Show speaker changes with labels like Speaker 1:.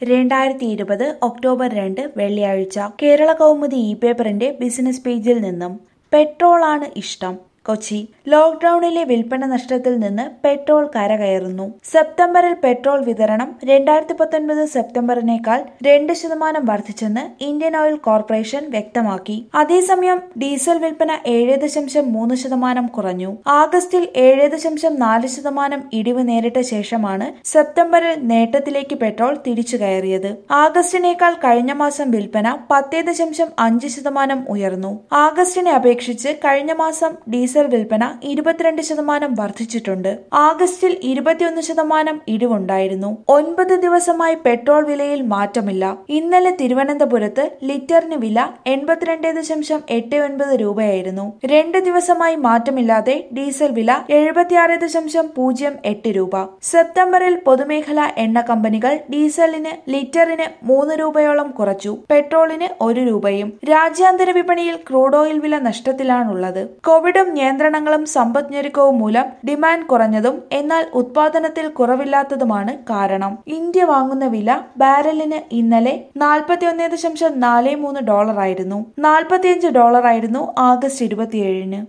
Speaker 1: രണ്ടായിരത്തി ഇരുപത് ഒക്ടോബർ രണ്ട് വെള്ളിയാഴ്ച കേരള കൗമുദി ഇ പേപ്പറിന്റെ ബിസിനസ് പേജിൽ നിന്നും പെട്രോളാണ് ഇഷ്ടം കൊച്ചി ലോക്ഡൌണിലെ വിൽപ്പന നഷ്ടത്തിൽ നിന്ന് പെട്രോൾ കരകയറുന്നു സെപ്റ്റംബറിൽ പെട്രോൾ വിതരണം രണ്ടായിരത്തി പത്തൊൻപത് സെപ്റ്റംബറിനേക്കാൾ രണ്ട് ശതമാനം വർദ്ധിച്ചെന്ന് ഇന്ത്യൻ ഓയിൽ കോർപ്പറേഷൻ വ്യക്തമാക്കി അതേസമയം ഡീസൽ വിൽപ്പന ഏഴ് ദശാംശം മൂന്ന് ശതമാനം കുറഞ്ഞു ആഗസ്റ്റിൽ ഏഴ് ദശാംശം നാല് ശതമാനം ഇടിവ് നേരിട്ട ശേഷമാണ് സെപ്റ്റംബറിൽ നേട്ടത്തിലേക്ക് പെട്രോൾ തിരിച്ചു കയറിയത് ആഗസ്റ്റിനേക്കാൾ കഴിഞ്ഞ മാസം വിൽപ്പന പത്തേ ദശാംശം അഞ്ച് ശതമാനം ഉയർന്നു ആഗസ്റ്റിനെ അപേക്ഷിച്ച് കഴിഞ്ഞ മാസം ഡീസൽ വിൽപ്പന ഇരുപത്തിരണ്ട് ശതമാനം വർദ്ധിച്ചിട്ടുണ്ട് ആഗസ്റ്റിൽ ഇരുപത്തിയൊന്ന് ശതമാനം ഇടിവുണ്ടായിരുന്നു ഒൻപത് ദിവസമായി പെട്രോൾ വിലയിൽ മാറ്റമില്ല ഇന്നലെ തിരുവനന്തപുരത്ത് ലിറ്ററിന് വില എൺപത്തിരണ്ട് ദശാംശം എട്ട് ഒൻപത് രൂപയായിരുന്നു രണ്ട് ദിവസമായി മാറ്റമില്ലാതെ ഡീസൽ വില എഴുപത്തിയാറ് ദശാംശം പൂജ്യം എട്ട് രൂപ സെപ്റ്റംബറിൽ പൊതുമേഖലാ എണ്ണ കമ്പനികൾ ഡീസലിന് ലിറ്ററിന് മൂന്ന് രൂപയോളം കുറച്ചു പെട്രോളിന് ഒരു രൂപയും രാജ്യാന്തര വിപണിയിൽ ക്രൂഡ് ഓയിൽ വില നഷ്ടത്തിലാണുള്ളത് കോവിഡും നിയന്ത്രണങ്ങളും സമ്പദ്ഞെരുക്കവും മൂലം ഡിമാൻഡ് കുറഞ്ഞതും എന്നാൽ ഉത്പാദനത്തിൽ കുറവില്ലാത്തതുമാണ് കാരണം ഇന്ത്യ വാങ്ങുന്ന വില ബാരലിന് ഇന്നലെ നാൽപ്പത്തിയൊന്ന് ദശാംശം നാല് മൂന്ന് ഡോളറായിരുന്നു നാൽപ്പത്തിയഞ്ച് ഡോളറായിരുന്നു ആഗസ്റ്റ് ഇരുപത്തിയേഴിന്